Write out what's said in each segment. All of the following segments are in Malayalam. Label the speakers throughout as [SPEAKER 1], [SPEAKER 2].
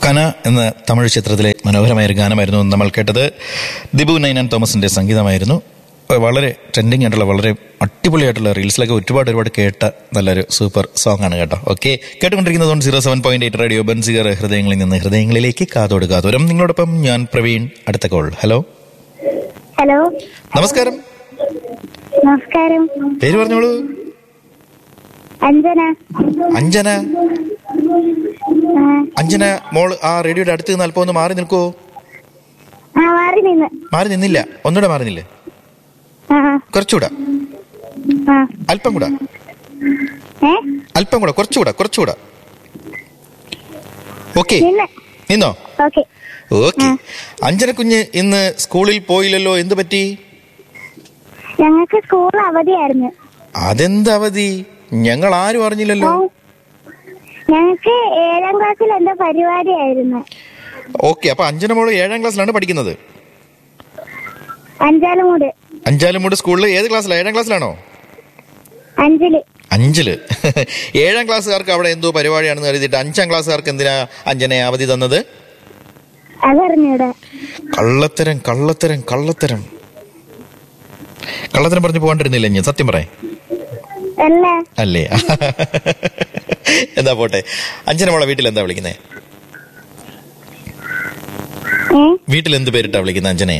[SPEAKER 1] കന എന്ന തമിഴ് ചിത്രത്തിലെ മനോഹരമായ ഒരു ഗാനമായിരുന്നു നമ്മൾ കേട്ടത് ദിബു നൈനാൻ തോമസിന്റെ സംഗീതമായിരുന്നു വളരെ ട്രെൻഡിങ് ആയിട്ടുള്ള വളരെ അടിപൊളിയായിട്ടുള്ള റീൽസിലൊക്കെ ഒരുപാട് ഒരുപാട് കേട്ട നല്ലൊരു സൂപ്പർ സോങ് ആണ് കേട്ടോ ഓക്കെ കേട്ടുകൊണ്ടിരിക്കുന്നത് zero seven point eight radio ബൻസിഗർ ഹൃദയങ്ങളിൽ നിന്ന് ഹൃദയങ്ങളിലേക്ക് കാതോട് കാതോരം നിങ്ങളോടൊപ്പം ഞാൻ പ്രവീൺ അടുത്ത കോൾ ഹലോ
[SPEAKER 2] ഹലോ
[SPEAKER 1] നമസ്കാരം
[SPEAKER 2] നമസ്കാരം
[SPEAKER 1] പേര് പറഞ്ഞോളൂ
[SPEAKER 2] അഞ്ജന
[SPEAKER 1] അഞ്ജന
[SPEAKER 2] ആ,
[SPEAKER 1] അഞ്ജന മോൾ ആ റേഡിയോയുടെ അടുത്ത് നിന്ന് അല്പം ഒന്ന് മാറി നിൽക്കുവോ
[SPEAKER 2] ആ മാറി നിന്ന്
[SPEAKER 1] മാറി നിന്നില്ല ഒന്നുകൂടെ മാറി നില്ലേ
[SPEAKER 2] ആ
[SPEAKER 1] കുറച്ചുകൂടെ
[SPEAKER 2] ആ
[SPEAKER 1] അല്പം കൂടെ
[SPEAKER 2] ഏ
[SPEAKER 1] അല്പം കൂടെ കുറച്ചുകൂടെ കുറച്ചുകൂടെ ഓക്കെ
[SPEAKER 2] നിന്ന്
[SPEAKER 1] നിന്നോ
[SPEAKER 2] ഓക്കെ
[SPEAKER 1] ഓക്കെ അഞ്ജന കുഞ്ഞ് ഇന്ന് സ്കൂളിൽ പോയില്ലല്ലോ എന്ത് പറ്റി
[SPEAKER 2] ഞങ്ങൾക്ക് സ്കൂൾ അവധിയായിരുന്നു
[SPEAKER 1] അതെന്ത് അവധി ഞങ്ങൾ ആരും അറിഞ്ഞില്ലല്ലോ
[SPEAKER 2] ഞങ്ങൾക്ക് ഏഴാം ക്ലാസ്സിൽ എന്തോ പരിപാടിയായിരുന്നു
[SPEAKER 1] ഓക്കെ അപ്പൊ അഞ്ജന മോള് ഏഴാം ക്ലാസ്സിലാണ് പഠിക്കുന്നത്
[SPEAKER 2] അഞ്ചാലുമൂട്
[SPEAKER 1] അഞ്ചാലുമൂട് സ്കൂളിൽ ഏത് ക്ലാസ്സിലാണ് ഏഴാം ക്ലാസ്സിലാണോ
[SPEAKER 2] അഞ്ചില്
[SPEAKER 1] അഞ്ചില് ഏഴാം ക്ലാസ്സുകാർക്ക് അവിടെ എന്തോ പരിപാടിയാണെന്ന് കരുതിയിട്ട് അഞ്ചാം ക്ലാസ്സുകാർക്ക് എന്തിനാ അഞ്ജനെ അവധി തന്നത്
[SPEAKER 2] അതറിഞ്ഞൂടെ
[SPEAKER 1] കള്ളത്തരം കള്ളത്തരം കള്ളത്തരം കള്ളത്തരം പറഞ്ഞു പോകാണ്ടിരുന്നില്ല ഞാൻ സത്യം പറയാം
[SPEAKER 2] അല്ല
[SPEAKER 1] അല്ലേ എന്താ പോട്ടെ അഞ്ജന മോളെ വീട്ടിൽ എന്താ വിളിക്കുന്നേ
[SPEAKER 2] ഏ
[SPEAKER 1] വീട്ടിൽ എന്ത് പേരിട്ടാ വിളിക്കുന്നത് അഞ്ജനെ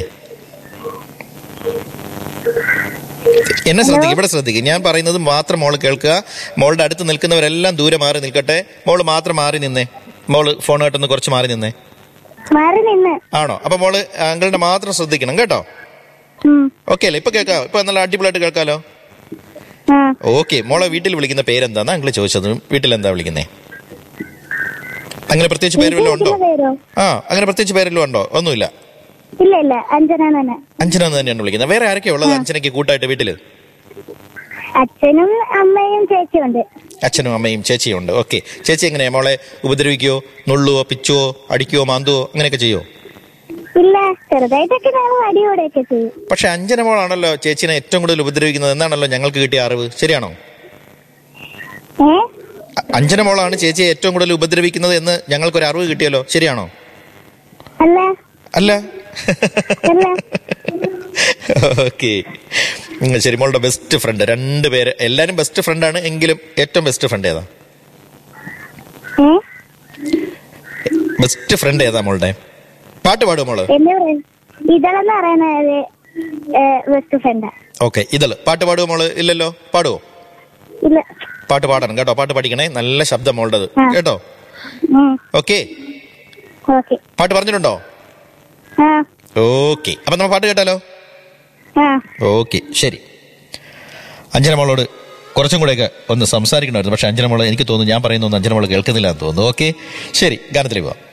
[SPEAKER 1] എന്നെ ശ്രദ്ധിക്കും ഇവിടെ ശ്രദ്ധിക്കും ഞാൻ പറയുന്നത് മാത്രം മോള് കേൾക്കുക മോളുടെ അടുത്ത് നിൽക്കുന്നവരെല്ലാം ദൂരെ മാറി നിൽക്കട്ടെ മോള് മാത്രം മാറി നിന്നേ മോള് ഫോണുമായിട്ടൊന്ന് കുറച്ച് മാറി നിന്നേ
[SPEAKER 2] മാറി നിന്ന്
[SPEAKER 1] ആണോ അപ്പൊ മോള് അങ്കിളിന്റെ മാത്രം ശ്രദ്ധിക്കണം കേട്ടോ
[SPEAKER 2] ഉം.
[SPEAKER 1] ഓക്കെ അല്ലേ ഇപ്പൊ കേൾക്കാം ഇപ്പൊ നല്ല അടിപൊളിയായിട്ട് കേൾക്കാലോ
[SPEAKER 2] ആ
[SPEAKER 1] ഓക്കെ മോളെ വീട്ടിൽ വിളിക്കുന്ന പേരെന്താന്ന് അങ്കിള് ചോദിച്ചത് വീട്ടിൽ എന്താ വിളിക്കുന്നേ അങ്ങനെ പ്രത്യേകിച്ച് പേര് വല്ലതും ഉണ്ടോ
[SPEAKER 2] വീട്ടിലെ പേരോ
[SPEAKER 1] ആ അങ്ങനെ പ്രത്യേകിച്ച് പേരെല്ലാം ഉണ്ടോ ഒന്നുമില്ല
[SPEAKER 2] ഇല്ല ഇല്ല അഞ്ജന തന്നെ
[SPEAKER 1] അഞ്ജന എന്ന് തന്നെയാണ് വിളിക്കുന്നത് വേറെ ആരൊക്കെയാ ഉള്ളത് അഞ്ജനയ്ക്ക് കൂട്ടായിട്ട് വീട്ടില്
[SPEAKER 2] അച്ഛനും അമ്മയും ചേച്ചിയുണ്ട്
[SPEAKER 1] അച്ഛനും അമ്മയും ചേച്ചിയും ഉണ്ട് ഓക്കെ ചേച്ചി എങ്ങനെയാ മോളെ ഉപദ്രവിക്കുവോ നുള്ളുവോ പിച്ചുവോ അടിക്കുവോ മാന്തുവോ അങ്ങനെയൊക്കെ ചെയ്യോ
[SPEAKER 2] ഇല്ല ചെറുതായിട്ടൊക്കെ ഞങ്ങൾ അടിയോടെയൊക്കെ ചെയ്യും
[SPEAKER 1] പക്ഷെ അഞ്ജന മോളാണല്ലോ ചേച്ചിനെ ഏറ്റവും കൂടുതൽ ഉപദ്രവിക്കുന്നത് എന്നാണല്ലോ ഞങ്ങൾക്ക് കിട്ടിയ അറിവ് ശരിയാണോ
[SPEAKER 2] ഏ
[SPEAKER 1] അ- അഞ്ജന മോളാണ് ചേച്ചിയെ ഏറ്റവും കൂടുതൽ ഉപദ്രവിക്കുന്നത് എന്ന് ഞങ്ങൾക്കൊരു അറിവ് കിട്ടിയല്ലോ ശരിയാണോ
[SPEAKER 2] അല്ല
[SPEAKER 1] അല്ല
[SPEAKER 2] അല്ല
[SPEAKER 1] ഓക്കെ ശരി മോളുടെ ബെസ്റ്റ് ഫ്രണ്ട് രണ്ട് പേര് എല്ലാരും ബെസ്റ്റ് ഫ്രണ്ടാണ് എങ്കിലും ഏറ്റവും ബെസ്റ്റ് ഫ്രണ്ട് ഏതാ
[SPEAKER 2] ഏ
[SPEAKER 1] ബെസ്റ്റ് ഫ്രണ്ട് ഏതാ മോളുടെ പാട്ട് പാടുമോ മോള്
[SPEAKER 2] എന്നെ പറയും ഇതളെന്ന് പറയുന്നത് ബെസ്റ്റ് ഫ്രണ്ടാ
[SPEAKER 1] ഓക്കെ ഇതള് പാട്ട് പാടുമോ മോള് ഇല്ലല്ലോ പാടുവോ
[SPEAKER 2] ഇല്ല
[SPEAKER 1] പാട്ട് പാടണം കേട്ടോ പാട്ട് പഠിക്കണേ നല്ല ശബ്ദം മോളുടേത്
[SPEAKER 2] ആ.
[SPEAKER 1] കേട്ടോ
[SPEAKER 2] ഉം.
[SPEAKER 1] ഓക്കെ
[SPEAKER 2] ഓക്കെ
[SPEAKER 1] പാട്ട് പറഞ്ഞിട്ടുണ്ടോ
[SPEAKER 2] ആ
[SPEAKER 1] ഓക്കെ അപ്പൊ നമ്മൾ പാട്ട് കേട്ടാലോ
[SPEAKER 2] ആ
[SPEAKER 1] ഓക്കെ ശരി അഞ്ജന മോളോട് കുറച്ചും കൂടെയൊക്കെ ഒന്ന് സംസാരിക്കണമായിരുന്നു പക്ഷെ അഞ്ജന മോള് എനിക്ക് തോന്നുന്നു ഞാൻ പറയുന്നൊന്നും അഞ്ജന മോള് കേൾക്കുന്നില്ല എന്ന് തോന്നുന്നു ഓക്കെ ശരി ഗാനത്തിലേക്ക് പോവാം